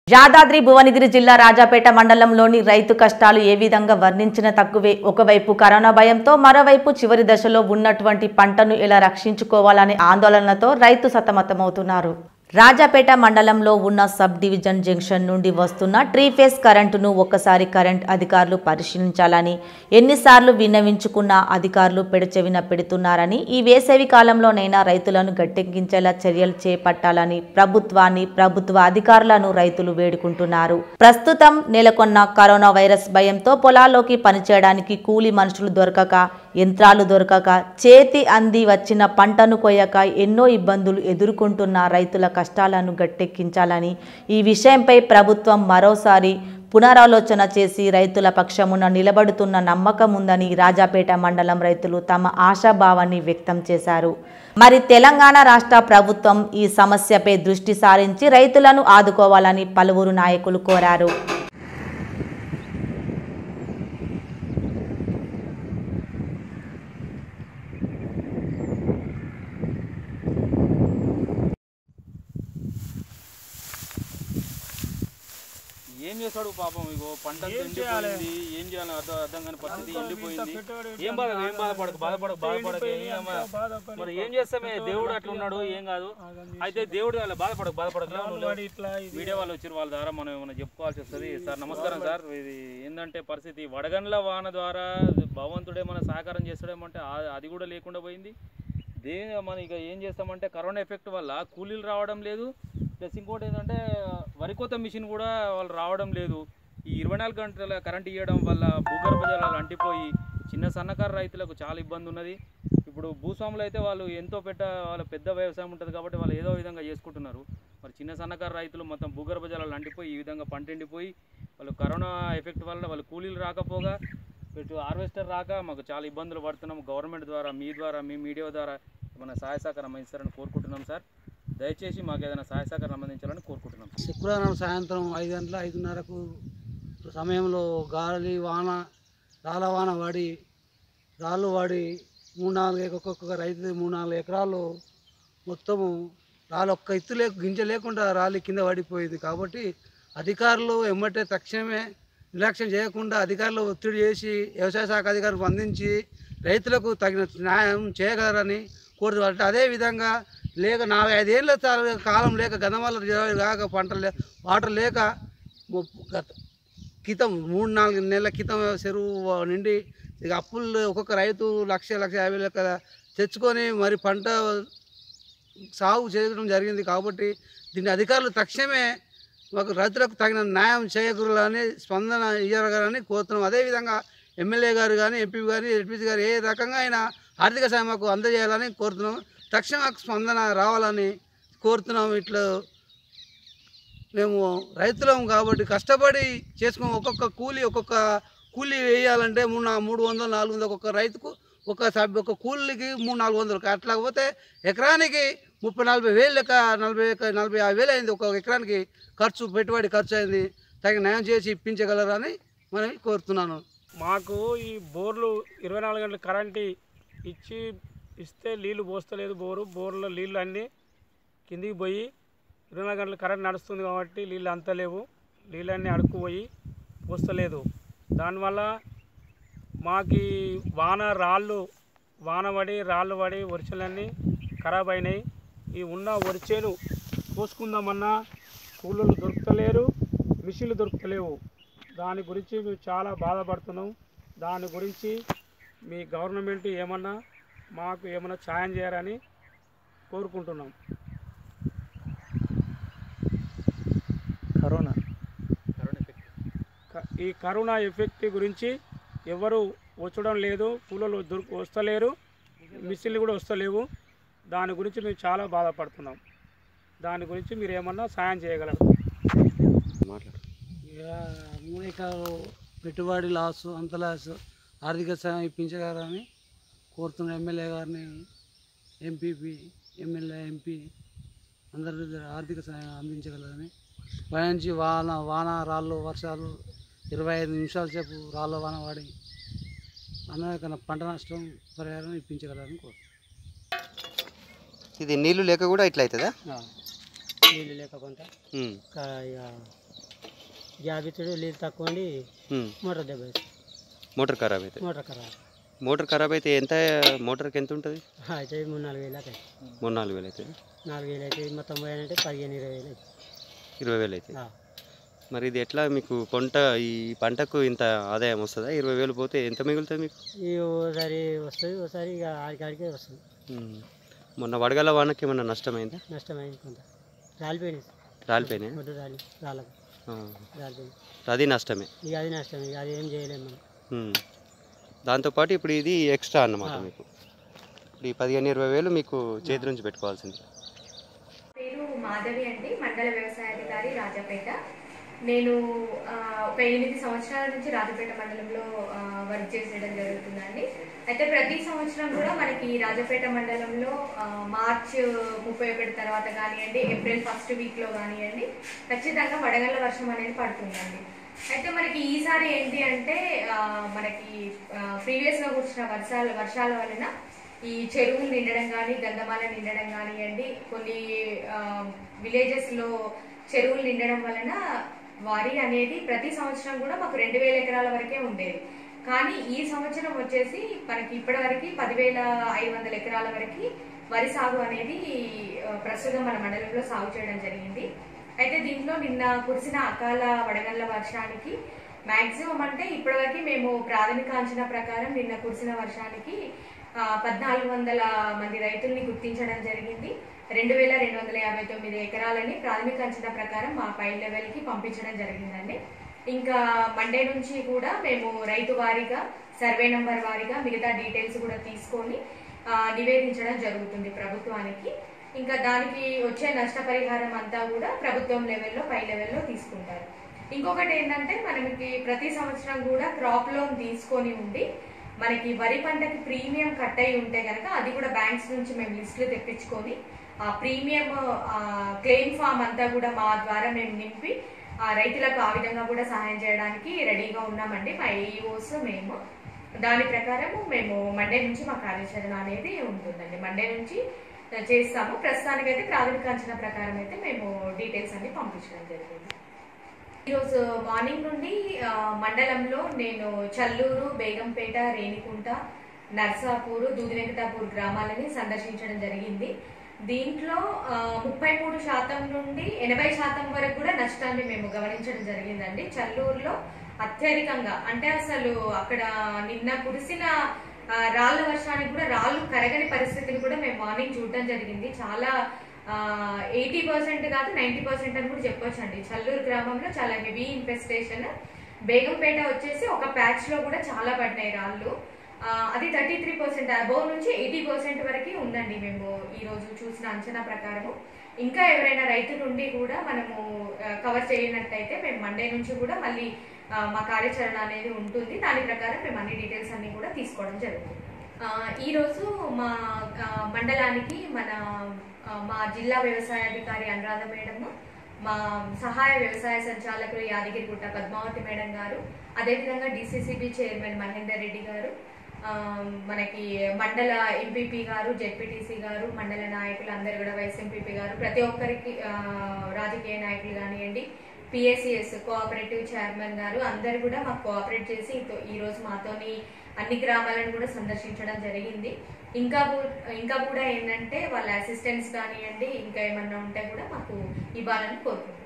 యాదాద్రి భువనగిరి జిల్లా రాజాపేట మండలంలోని రైతు కష్టాలు ఏ విధంగా వర్ణించిన తక్కువే ఒకవైపు కరోనా భయంతో మరోవైపు చివరి దశలో ఉన్నటువంటి పంటను ఎలా రక్షించుకోవాలనే ఆందోళనతో రైతు సతమతమవుతున్నారు రాజాపేట మండలంలో ఉన్న సబ్ డివిజన్ జంక్షన్ నుండి వస్తున్న ట్రీ ఫేస్ కరెంటును ఒక్కసారి కరెంట్ అధికారులు పరిశీలించాలని ఎన్నిసార్లు విన్నవించుకున్న అధికారులు పెడచెవిన పెడుతున్నారని ఈ వేసవి కాలంలోనైనా రైతులను గట్టెక్కించేలా చర్యలు చేపట్టాలని ప్రభుత్వాన్ని ప్రభుత్వ అధికారులను రైతులు వేడుకుంటున్నారు ప్రస్తుతం నెలకొన్న కరోనా వైరస్ భయంతో పొలాల్లోకి పనిచేయడానికి కూలి మనుషులు దొరకక యంత్రాలు దొరకక చేతి అంది వచ్చిన పంటను కొయ్యక ఎన్నో ఇబ్బందులు ఎదుర్కొంటున్న రైతుల కష్టాలను గట్టెక్కించాలని ఈ విషయంపై ప్రభుత్వం మరోసారి పునరాలోచన చేసి రైతుల పక్షమున నిలబడుతున్న నమ్మకం ఉందని రాజాపేట మండలం రైతులు తమ ఆశాభావాన్ని వ్యక్తం చేశారు మరి తెలంగాణ రాష్ట్ర ప్రభుత్వం ఈ సమస్యపై దృష్టి సారించి రైతులను ఆదుకోవాలని పలువురు నాయకులు కోరారు ఏం చేస్తాడు పాపం ఇగో పంట ఎండిపోయింది ఏం చేయాలి అర్థం అర్థం కాని పరిస్థితి ఎండిపోయింది ఏం బాధ ఏం బాధపడకు బాధపడకు బాధపడకు ఏం అమ్మ. మరి ఏం చేస్తామే దేవుడు అట్లా ఉన్నాడు ఏం కాదు అయితే దేవుడు అలా బాధపడకు బాధపడకు నువ్వు ఇట్లా వీడియో వాళ్ళు వచ్చిన వాళ్ళ ద్వారా మనం ఏమైనా చెప్పుకోవాల్సి వస్తుంది సార్ నమస్కారం సార్ ఇది ఏంటంటే పరిస్థితి వడగండ్ల వాన ద్వారా భగవంతుడే మన సహకారం చేస్తాడేమంటే ఆ- అది కూడా లేకుండా పోయింది దే మనం ఇక ఏం చేస్తామంటే కరోనా ఎఫెక్ట్ వల్ల కూలీలు రావడం లేదు ప్లస్ ఇంకోటి ఏంటంటే వరి కోత మిషన్ కూడా వాళ్ళు రావడం లేదు ఈ ఇరవై నాలుగు గంటల కరెంట్ ఇవ్వడం వల్ల భూగర్భ జలాలు అంటిపోయి చిన్న సన్నకారు రైతులకు చాలా ఇబ్బంది ఉన్నది ఇప్పుడు భూస్వాములు అయితే వాళ్ళు ఎంతో పెట్ట వాళ్ళ పెద్ద వ్యవసాయం ఉంటుంది కాబట్టి వాళ్ళు ఏదో విధంగా చేసుకుంటున్నారు మరి చిన్న సన్నకారు రైతులు మొత్తం భూగర్భ జలాలు అంటిపోయి ఈ విధంగా పంట ఎండిపోయి వాళ్ళు కరోనా ఎఫెక్ట్ వల్ల వాళ్ళు కూలీలు రాకపోగా ఇటు హార్వెస్టర్ రాక మాకు చాలా ఇబ్బందులు పడుతున్నాం గవర్నమెంట్ ద్వారా మీ ద్వారా మీ మీడియా ద్వారా మన సహాయ సహకారం అందిస్తారని కోరుకుంటున్నాం సార్ దయచేసి మాకు ఏదైనా సహాయ సహకారం అందించాలని కోరుకుంటున్నాం శుక్రవారం సాయంత్రం ఐదు గంటల ఐదున్నరకు సమయంలో గాలి వాన రాళ్ళ వాన పడి రాళ్ళు పడి మూడు నాలుగు ఎక- ఒక్కొక్క రైతు మూడు నాలుగు ఎకరాలు మొత్తము రాళ్ళు ఒక్క ఎత్తు లేక గింజ లేకుండా రాళ్ళు కింద పడిపోయింది కాబట్టి అధికారులు ఎమ్మటే తక్షణమే నిర్లక్ష్యం చేయకుండా అధికారులు ఒత్తిడి చేసి వ్యవసాయ శాఖ అధికారులు స్పందించి రైతులకు తగిన న్యాయం చేయగలరని కోరుతున్నారు అదేవిధంగా లేక నాలుగు ఐదేళ్ళ తా- కాలం లేక గంధమాల లేక పంటలు లే వాటర్ లేక ముప్పు- గత క్రితం మూడు నాలుగు నెలల క్రితం చెరువు నిండి ఇక అప్పులు ఒక్కొక్క రైతు లక్ష లక్ష యాభై లెక్క తెచ్చుకొని మరి పంట సాగు చేయడం జరిగింది కాబట్టి దీన్ని అధికారులు తక్షణమే మాకు రైతులకు తగిన న్యాయం చేయకూడదని స్పందన ఇవ్వగలని కోరుతున్నాం అదేవిధంగా ఎమ్మెల్యే గారు కానీ ఎంపీ గారు ఎల్పీసీ గారు ఏ రకంగా అయినా ఆర్థిక సాయం మాకు అందజేయాలని కోరుతున్నాం తక్షణ మాకు స్పందన రావాలని కోరుతున్నాం ఇట్లా మేము రైతులం కాబట్టి కష్టపడి చేసుకుని ఒక్కొక్క కూలి ఒక్కొక్క కూలి వేయాలంటే మూడు నా- మూడు వందలు నాలుగు వందలు ఒక్కొక్క రైతుకు ఒక సభ్యు ఒక కూలికి మూడు నాలుగు వందలు అట్లా పోతే ఎకరానికి ముప్పై నలభై వేలు లెక్క నలభై ఎక- నలభై యాభై వేలు అయింది ఒక ఎకరానికి ఖర్చు పెట్టుబడి ఖర్చు అయింది తగిన న్యాయం చేసి ఇప్పించగలరని మనం కోరుతున్నాను మాకు ఈ బోర్లు ఇరవై నాలుగు గంటల కరెంట్ ఇచ్చి ఇస్తే నీళ్లు పోస్తలేదు బోరు బోర్లో నీళ్ళు అన్నీ కిందికి పోయి ఇరవై నాలుగు గంటల కరెంట్ నడుస్తుంది కాబట్టి నీళ్ళు అంతలేవు నీళ్ళన్నీ అడుక్కుపోయి పోస్తలేదు దానివల్ల మాకు ఈ వాన రాళ్ళు వాన పడి రాళ్ళు పడి వర్షాలన్నీ ఖరాబ్ అయినాయి ఈ ఉన్న వరిచేను పోసుకుందామన్నా కూలీలు దొరుకుతలేరు మిషన్లు దొరుకుతలేవు దాని గురించి మేము చాలా బాధపడుతున్నాం దాని గురించి మీ గవర్నమెంట్ ఏమన్నా మాకు ఏమన్నా సాయం చేయాలని కోరుకుంటున్నాం కరోనా కరోనా ఎఫెక్ట్ క- ఈ కరోనా ఎఫెక్ట్ గురించి ఎవరు వచ్చడం లేదు కూలీలు దొరికి వస్తలేరు మిషన్లు కూడా వస్తలేవు దాని గురించి మేము చాలా బాధపడుతున్నాం దాని గురించి మీరు ఏమన్నా సాయం చేయగలరు ఇక మూడు ఎకరాలు పెట్టుబడి లాస్ అంత లాస్ ఆర్థిక సాయం ఇప్పించగలరని కోరుతున్న ఎమ్మెల్యే గారిని ఎంపీపీ ఎమ్మెల్యే ఎంపీ అందరి దగ్గర ఆర్థిక సాయం అందించగలరని పైనుంచి వాన వాన రాళ్ళు వర్షాలు ఇరవై ఐదు నిమిషాల సేపు రాళ్ళ వాన వాడి అనేక పంట నష్టం పరిహారం ఇప్పించగలరని కోరుతున్నాను ఇది నీళ్లు లేక కూడా ఇట్లా అవుతుందా నీళ్ళు లేకపోతే ఉమ్. ఇక గ్యాప్ ఇచ్చాడు నీళ్ళు తక్కువ ఉండి ఉమ్. మోటార్ దెబ్బ వేసింది. మోటార్ ఖరాబ్ అవుతుంది మోటార్ ఖరాబ్ మోటార్ ఖరాబ్ అయితే ఎంత మోటార్కి ఎంత ఉంటుంది అయితే మూడు నాలుగు వేలు అవుతాయి మూడు నాలుగు వేలు అవుతుంది నాలుగు వేలు అయితే మొత్తం పోయానంటే పదిహేను ఇరవై వేలు అవుతాయి ఇరవై వేలు అవుతుంది ఆ. మరి ఇది ఎట్లా మీకు పంట ఈ పంటకు ఇంత ఆదాయం వస్తుందా ఇరవై వేలు పోతే ఎంత మిగులుతుంది మీకు ఈ ఓసారి వస్తుంది ఓసారి ఇక ఆడికాడికే వస్తుంది ఉమ్. మొన్న వడగల వానకి ఏమన్నా నష్టమైందా నష్టమైంది కొంత రాలిపోయినాయి రాలిపోయినాయి ఒడ్డు రాలి రాళ్ళకు రాలిపోయింది అది నష్టమే ఇక అది నష్టం ఇక అది ఏం చేయలేము మనం ఉమ్. దాంతోపాటు ఇప్పుడు ఇది ఎక్స్ట్రా అన్నమాట ఆ. మీకు ఇప్పుడు ఈ పదిహేను ఇరవై వేలు మీకు చేతి నుంచి పెట్టుకోవాల్సింది పేరు మాధవి అండి మండల వ్యవసాయాధికారి రాజాపేట నేను ఆ, ఒక ఎనిమిది సంవత్సరాల నుంచి రాజపేట మండలంలో ఆ, వర్క్ చేసేయడం జరుగుతుందండి అయితే ప్రతి సంవత్సరం కూడా మనకి రాజపేట మండలంలో ఆ, మార్చ్ ముప్పై ఒకటి తర్వాత కానివ్వండి ఏప్రిల్ ఫస్ట్ వీక్లో కానివ్వండి ఖచ్చితంగా వడగళ్ళ వర్షం అనేది పడుతుందండి అయితే మనకి ఈసారి ఏంటి అంటే ఆ, మనకి ప్రీవియస్గా కురిసిన వర్షాల వర్షాల వలన ఈ చెరువులు నిండడం కానీ గంధమాల నిండడం కానివ్వండి కొన్ని విలేజెస్ లో చెరువులు నిండడం వలన వరి అనేది ప్రతి సంవత్సరం కూడా మాకు రెండు వేల ఎకరాల వరకే ఉండేది కానీ ఈ సంవత్సరం వచ్చేసి మనకి ఇప్పటి వరకు పదివేల ఐదు వందల ఎకరాల వరకు వరి సాగు అనేది ఆ, ప్రస్తుతం మన మండలంలో సాగు చేయడం జరిగింది అయితే దీంట్లో నిన్న కురిసిన అకాల వడగళ్ల వర్షానికి మాక్సిమం అంటే ఇప్పటివరకు మేము ప్రాథమిక అంచనా ప్రకారం నిన్న కురిసిన వర్షానికి ఆ, పద్నాలుగు వందల మంది రైతుల్ని గుర్తించడం జరిగింది రెండు వేల రెండు వందల యాభై తొమ్మిది ఎకరాలని ప్రాథమిక అంచనా ప్రకారం మా పై లెవెల్కి పంపించడం జరిగిందండి ఇంకా మండే నుంచి కూడా మేము రైతు వారీగా సర్వే నంబర్ వారీగా మిగతా డీటెయిల్స్ కూడా తీసుకొని ఆ, నివేదించడం జరుగుతుంది ప్రభుత్వానికి ఇంకా దానికి వచ్చే నష్టపరిహారం అంతా కూడా ప్రభుత్వం లెవెల్లో పై లెవెల్లో తీసుకుంటారు ఇంకొకటి ఏంటంటే మనకి ప్రతి సంవత్సరం కూడా క్రాప్ లోన్ తీసుకొని ఉండి మనకి వరి పంటకి ప్రీమియం కట్ అయి ఉంటే కనుక అది కూడా బ్యాంక్స్ నుంచి మేము లిస్టులు తెప్పించుకొని ఆ ప్రీమియం క్లెయిమ్ ఫామ్ అంతా కూడా మా ద్వారా మేము నింపి ఆ రైతులకు ఆ విధంగా కూడా సహాయం చేయడానికి రెడీగా ఉన్నామండి మా ఏఈఓస్ మేము దాని ప్రకారం మేము మండే నుంచి మా కార్యాచరణ అనేది ఉంటుందండి మండే నుంచి చేస్తాము ప్రస్తుతానికైతే ప్రాథమిక అంచనా ప్రకారం అయితే మేము డీటెయిల్స్ అన్ని పంపించడం జరిగింది ఈరోజు మార్నింగ్ నుండి ఆ, మండలంలో నేను చల్లూరు బేగంపేట రేణికుంట నర్సాపూర్ దూది వెంకటాపూర్ గ్రామాలని సందర్శించడం జరిగింది దీంట్లో ఆ, ముప్పై మూడు శాతం నుండి ఎనభై శాతం వరకు కూడా నష్టాన్ని మేము గమనించడం జరిగిందండి చల్లూరులో అత్యధికంగా అంటే అసలు అక్కడ నిన్న కురిసిన ఆ, రాళ్ళ వర్షానికి కూడా రాళ్ళు కరగని పరిస్థితిని కూడా మేము మార్నింగ్ చూడడం జరిగింది చాలా ఎయిటీ పర్సెంట్ కాదు నైన్టీ పర్సెంట్ అని కూడా చెప్పొచ్చు అండి చల్లూరు గ్రామంలో చాలా హెవీ ఇన్ఫెస్టేషన్ బేగంపేట వచ్చేసి ఒక ప్యాచ్ లో కూడా చాలా పడినాయి రాళ్ళు ఆ, అది థర్టీ త్రీ పర్సెంట్ అబౌవ్ నుంచి ఎయిటీ పర్సెంట్ వరకు ఉందండి మేము ఈ రోజు చూసిన అంచనా ప్రకారము ఇంకా ఎవరైనా రైతు నుండి కూడా మనము కవర్ చేయనట్టయితే మేము మండే నుంచి కూడా మళ్ళీ ఆ, మా కార్యాచరణ అనేది ఉంటుంది దాని ప్రకారం మేము అన్ని డీటెయిల్స్ అన్ని కూడా తీసుకోవడం జరుగుతుంది ఆ, ఈ రోజు మా ఆ, మండలానికి మన ఆ, మా జిల్లా వ్యవసాయాధికారి అనురాధ మేడం మా సహాయ వ్యవసాయ సంచాలకులు యాదగిరిగుట్ట పద్మావతి మేడం గారు అదేవిధంగా డిసిసిబి చైర్మన్ మహేందర్ రెడ్డి గారు ఆ, మనకి మండల ఎంపీపీ గారు జెడ్పీటీసీ గారు మండల నాయకులు అందరు కూడా వైస్ ఎంపీపీ గారు ప్రతి ఒక్కరికి ఆ, రాజకీయ నాయకులు కానివ్వండి పిఎస్సిఎస్ కోఆపరేటివ్ చైర్మన్ గారు అందరు కూడా మాకు కోఆపరేట్ చేసి ఇతో- ఈ రోజు మాతోని అన్ని గ్రామాలను కూడా సందర్శించడం జరిగింది ఇంకా కూ- ఇంకా కూడా ఏంటంటే వాళ్ళ అసిస్టెంట్స్ కానివ్వండి ఇంకా ఏమన్నా ఉంటే కూడా మాకు ఇవ్వాలని కోరుకుంటున్నాను